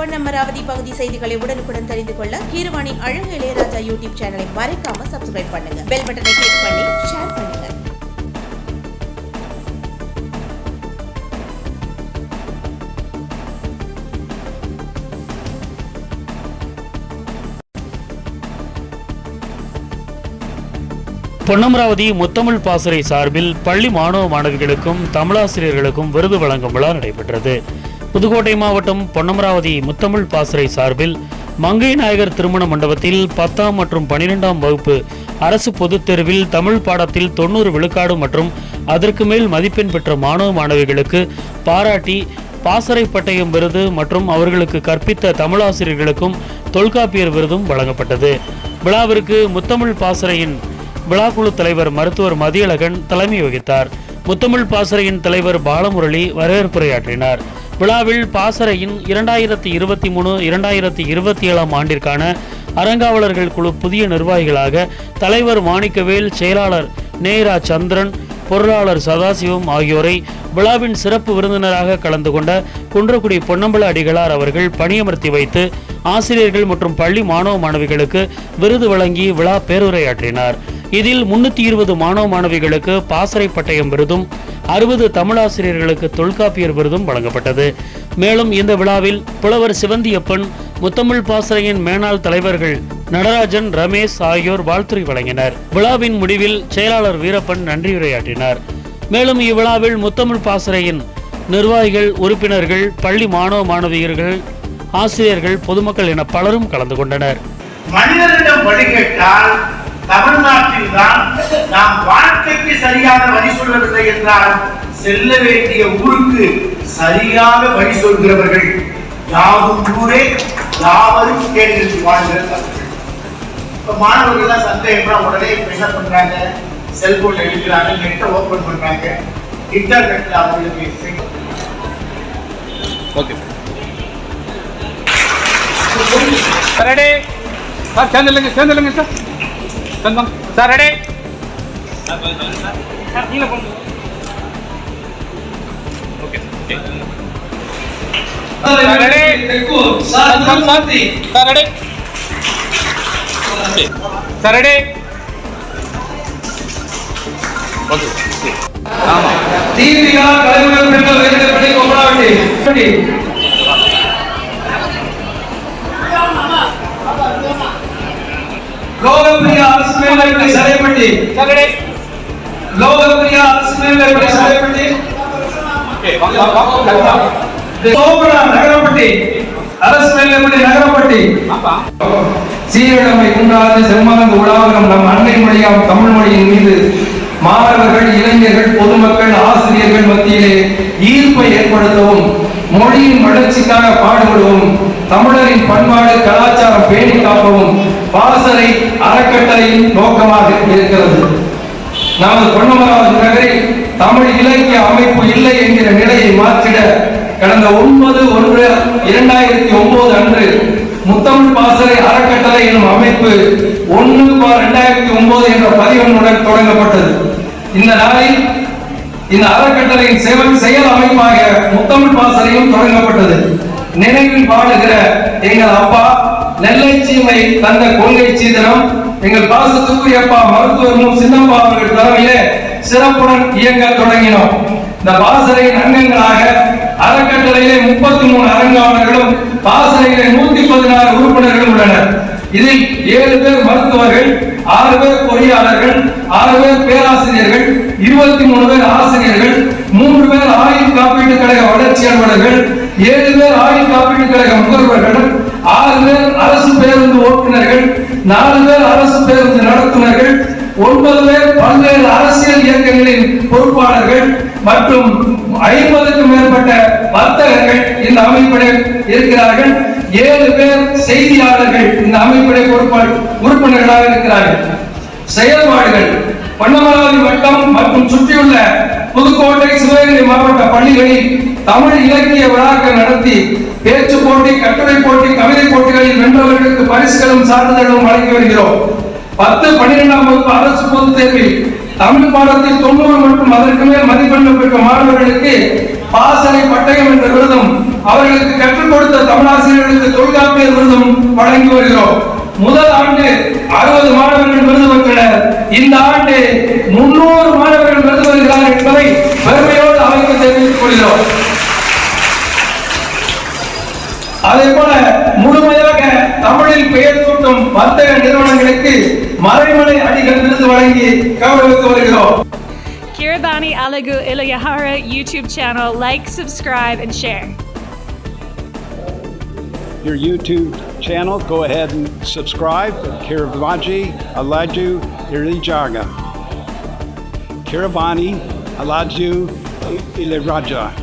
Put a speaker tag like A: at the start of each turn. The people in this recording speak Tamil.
A: பொன்னமராவதி பகுதி செய்திகளை உடனுக்குடன் தெரிந்து கொள்ள கீரவாணி அழகு இளையராஜா யூடியூப் சேனலை மறக்காம சப்ஸ்கிரைப் பண்ணுங்க பெல் பட்டனை கிளிக் பண்ணி ஷேர் பண்ணுங்க
B: பொன்னமராவதி முத்தமிழ் பாசறை சார்பில் பள்ளி மாணவ மாணவிகளுக்கும் தமிழாசிரியர்களுக்கும் விருது வழங்கும் விழா நடைபெற்றது புதுக்கோட்டை மாவட்டம் பொன்னமராவதி முத்தமிழ் பாசறை சார்பில் மங்கை நாயகர் திருமண மண்டபத்தில் பத்தாம் மற்றும் பனிரெண்டாம் வகுப்பு அரசு பொதுத் தேர்வில் தமிழ் பாடத்தில் தொண்ணூறு விழுக்காடு மற்றும் அதற்கு மேல் மதிப்பெண் பெற்ற மாணவ மாணவிகளுக்கு பாராட்டி பாசறை பட்டயம் விருது மற்றும் அவர்களுக்கு கற்பித்த தமிழாசிரியர்களுக்கும் தொல்காப்பியர் விருதும் வழங்கப்பட்டது விழாவிற்கு முத்தமிழ் பாசறையின் விழாக்குழு தலைவர் மருத்துவர் மதியழகன் தலைமை வகித்தார் முத்தமிழ் பாசறையின் தலைவர் பாலமுரளி வரவேற்புரையாற்றினார் விழாவில் பாசறையின் இரண்டாயிரத்தி இருபத்தி மூணு இரண்டாயிரத்தி இருபத்தி ஏழாம் ஆண்டிற்கான அறங்காவலர்கள் குழு புதிய நிர்வாகிகளாக தலைவர் மாணிக்கவேல் செயலாளர் நேரா சந்திரன் பொருளாளர் சதாசிவம் ஆகியோரை விழாவின் சிறப்பு விருந்தினராக கலந்து கொண்ட குன்றக்குடி பொன்னம்பல அடிகளார் அவர்கள் பணியமர்த்தி வைத்து ஆசிரியர்கள் மற்றும் பள்ளி மாணவ மாணவிகளுக்கு விருது வழங்கி விழா பேருரையாற்றினார் இதில் முன்னூத்தி இருபது மாணவ மாணவிகளுக்கு பாசறை பட்டயம் விருதும் அறுபது தமிழாசிரியர்களுக்கு தொல்காப்பியர் விருதும் வழங்கப்பட்டது மேலும் இந்த விழாவில் புலவர் சிவந்தியப்பன் முத்தமிழ் பாசறையின் மேனாள் தலைவர்கள் நடராஜன் ரமேஷ் ஆகியோர் வாழ்த்துரை வழங்கினர் விழாவின் முடிவில் செயலாளர் வீரப்பன் நன்றியுரையாற்றினார் மேலும் இவ்விழாவில் முத்தமிழ் பாசறையின் நிர்வாகிகள் உறுப்பினர்கள் பள்ளி மாணவ மாணவியர்கள் ஆசிரியர்கள் பொதுமக்கள் என பலரும் கலந்து கொண்டனர்
C: மனிதனிடம் வழிகேட்டால் தமிழ்நாட்டில் தான் நாம் வாழ்க்கைக்கு சரியான வழி சொல்வதில்லை என்றால் செல்ல வேண்டிய ஊருக்கு சரியாக வழி சொல்கிறவர்கள் யாவும் ஊரே யாவரும் கேட்டு வாழ்கிற தமிழர்கள். இப்ப மாணவர்கள் எல்லாம் சந்தேகம்னா உடனே இப்ப என்ன பண்றாங்க செல்போன்ல எடுக்கிறாங்க நெட்டை ஓபன் பண்றாங்க இன்டர்நெட்ல அவங்களுக்கு
D: ஓகே சார் ரெடி சார் சேர்ந்துலங்க சேர்ந்துலங்க சார் சேர்ந்தோம் சார் ரெடி சார் கீழே போங்க okay sir ready sir sir ready sir ready okay ஆமாம்
E: தீபிகா கலைஞர் பெண்கள் உயர்நிலைப்பள்ளி கொமராவட்டி லோகப்பிரியா அரசு மேல்நிலைப்பள்ளி சரைப்பட்டி
D: சார் ரெடி
E: லோகப்பிரியா அரசு மேல்நிலைப்பள்ளி சரைப்பட்டி
D: ஓகே வாங்க வாங்க வாங்க
E: சோபனா நகரப்பட்டி அரசு மேல்நிலைப்பள்ளி நகரப்பட்டி
D: ஆமா
E: சீரழமை குன்றாது செம்மகந்து உலாவரம் நம் அன்னை மொழியாம் தமிழ் மொழியின் மீது மாணவர்கள் இளைஞர்கள் பொதுமக்கள் ஆசிரியர்கள் மத்தியிலே ஈர்ப்பை ஏற்படுத்தவும் மொழியின் வளர்ச்சிக்காக பாடுபடவும் தமிழரின் பண்பாடு கலாச்சாரம் பேணி காப்பவும் பாசறை அறக்கட்டளையின் நோக்கமாக இருக்கிறது நமது பொன்னமராவதி நகரில் தமிழ் இலக்கிய அமைப்பு இல்லை என்கிற நிலையை மாற்றிட கடந்த ஒன்பது ஒன்று இரண்டாயிரத்தி ஒன்பது அன்று முத்தமிழ் பாசறை அறக்கட்டளை எனும் அமைப்பு ஒன்று இரண்டாயிரத்தி ஒன்பது என்ற பதிவெண்ணுடன் தொடங்கப்பட்டது இந்த நாளில் இந்த அறக்கட்டளையின் செவ- செயல் அமைப்பாக முத்தமிழ் பாசறையும் தொடங்கப்பட்டது நினைவில் வாழுகிற எங்கள் அப்பா நெல்லை சீமை தந்த கொள்கை சீதனம் எங்கள் பாசத்துக்குரிய அப்பா மருத்துவர் மு சின்னப்பா அவர்கள் தலைமையிலே சிறப்புடன் இயங்க தொடங்கினோம் இந்த பாசறையின் அங்கங்களாக அறக்கட்டளையிலே முப்பத்தி மூணு அரங்காவலர்களும் பாசறையிலே நூத்தி பதினாறு உறுப்பினர்களும் உள்ளனர் இதில் ஏழு பேர் மருத்துவர்கள் ஆறு பேர் பொறியாளர்கள் ஆறு பேர் பேராசிரியர்கள் இருபத்தி மூணு பேர் ஆசிரியர்கள் மூன்று பேர் ஆயுள் காப்பீட்டு கழக வளர்ச்சி அலுவலர்கள் ஏழு பேர் ஆயுள் காப்பீட்டு கழக முகர்வர்கள் ஆறு பேர் அரசு பேருந்து ஓட்டுநர்கள் நாலு பேர் அரசு பேருந்து நடத்துனர்கள் ஒன்பது பேர் பல்வேறு அரசியல் இயக்கங்களின் பொறுப்பாளர்கள் மற்றும் ஐம்பதுக்கும் மேற்பட்ட வர்த்தகர்கள் இந்த அமைப்பில் இருக்கிறார்கள் ஏழு பேர் செய்தியாளர்கள் இந்த அமைப்பிலே பொறுப்பாளர் உறுப்பினர்களாக இருக்கிறார்கள் செயல்பாடுகள் பொன்னமராவதி வட்டம் மற்றும் சுற்றியுள்ள புதுக்கோட்டை சிவகங்கை மாவட்ட பள்ளிகளில் தமிழ் இலக்கிய விழாக்கள் நடத்தி பேச்சு போட்டி கட்டுரை போட்டி கவிதை போட்டிகளில் வென்றவர்களுக்கு பரிசுகளும் சான்றிதழும் வழங்கி வருகிறோம் பத்து பன்னிரெண்டாம் வகுப்பு அரசு பொதுத் தேர்வில் தமிழ் பாடத்தில் தொண்ணூறு மற்றும் அதற்கு மேல் மதிப்பெண்கள் பெற்ற மாணவர்களுக்கு பாசறை பட்டயம் என்ற விருதும் அவர்களுக்கு கற்றுக் கொடுத்த தமிழாசிரியர்களுக்கு தொல்காப்பியர் விருதும் வழங்கி வருகிறோம் முதல் ஆண்டு அறுபது மாணவர்கள் விருது பெற்றனர் இந்த ஆண்டு முன்னூறு மாணவர்கள் விருது பெறுகிறார் என்பதை பெருமையோடு அவைக்கு தெரிவித்துக் கொள்கிறோம் அதே போல முழுமையாக தமிழில் பெயர் சூட்டும் வர்த்தக நிறுவனங்களுக்கு மறைமலை அடிகள் விருது வழங்கி கௌரவித்து வருகிறோம்
F: Kiribani Alagu Ilayahara YouTube channel. Like, subscribe, and share.
G: your YouTube channel. Go ahead and subscribe. Kiribati Alaju Irijaga. Kiribani Alaju Iliraja.